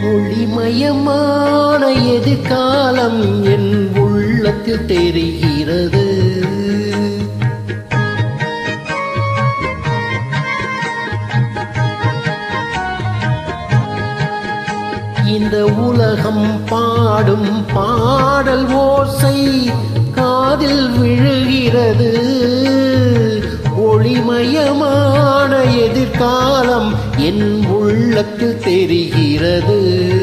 ஒளிமயமான எதிர்காலம் என் உள்ளத்தில் தெரிகிறது இந்த உலகம் பாடும் பாடல் ஓசை காதில் விழுகிறது ஒளிமயமான எதிர்காலம் என் உள்ளத்தில் தெரிகிறது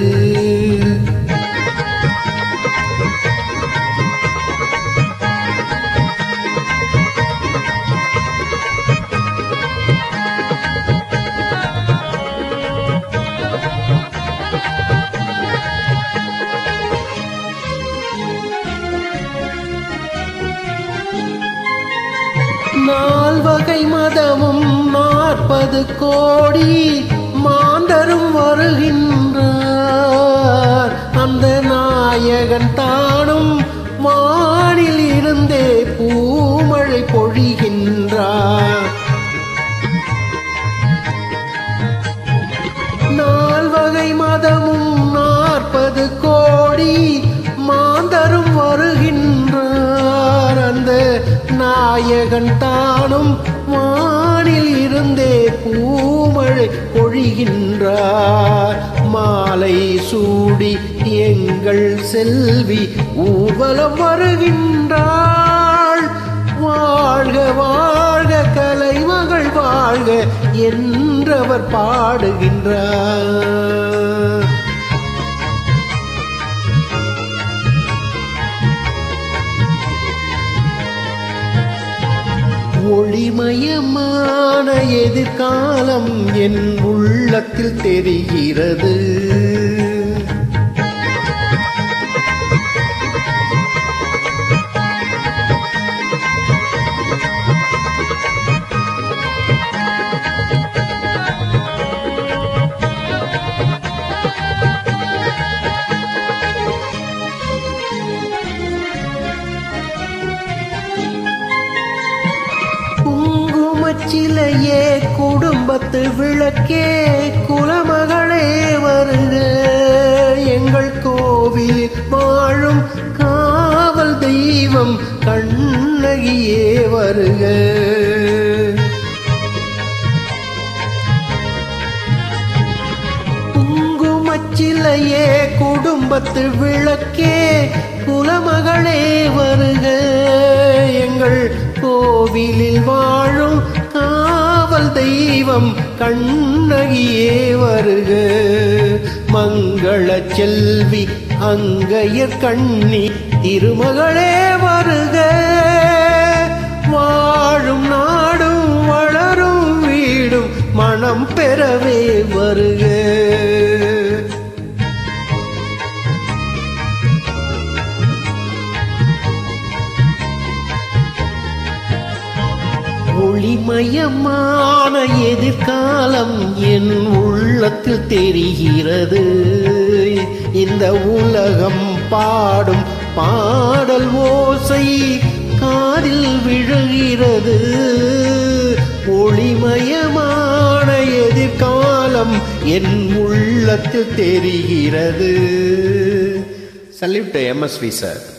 நால்வகை மதமும் நாற்பது கோடி மாந்தரும் வருகின்றார் அந்த நாயகன் தானும் வானில் இருந்தே பூமழை பொழிகின்றார் நால்வகை மதமும் நாற்பது கோடி மாந்தரும் வருகின்றார் அந்த நாயகன் தானும் வானில் இருந்தே பூமழை பொழிகின்றார் மாலை சூடி எங்கள் செல்வி ஊர்வலம் வருகின்றாள் வாழ்க வாழ்க கலைமகள் வாழ்க என்றவர் பாடுகின்றார் ஒளிமயமான எதிர்காலம் என் உள்ளத்தில் தெரிகிறது குங்குமச்சிலையே குடும்பத்து விளக்கே குலமகளே வருக எங்கள் கோவில் வாழும் காவல் தெய்வம் கண்ணகியே வருக குங்குமச்சிலையே குடும்பத்து விளக்கே குலமகளே வருக எங்கள் கோவிலில் வாழும் காவல் தெய்வம் கண்ணகியே வருக மங்கள செல்வி அங்கையர் கண்ணி திருமகளே வருக வாழும் நாடும் வளரும் வீடும் மனம் பெறவே வருக ஒளிமயமான எதிர்காலம் என் உள்ளத்தில் தெரிகிறது இந்த உலகம் பாடும் பாடல் ஓசை காதில் விழுகிறது ஒளிமயமான எதிர்காலம் என் உள்ளத்தில் தெரிகிறது சல்யூட் எம்எஸ்வி சார்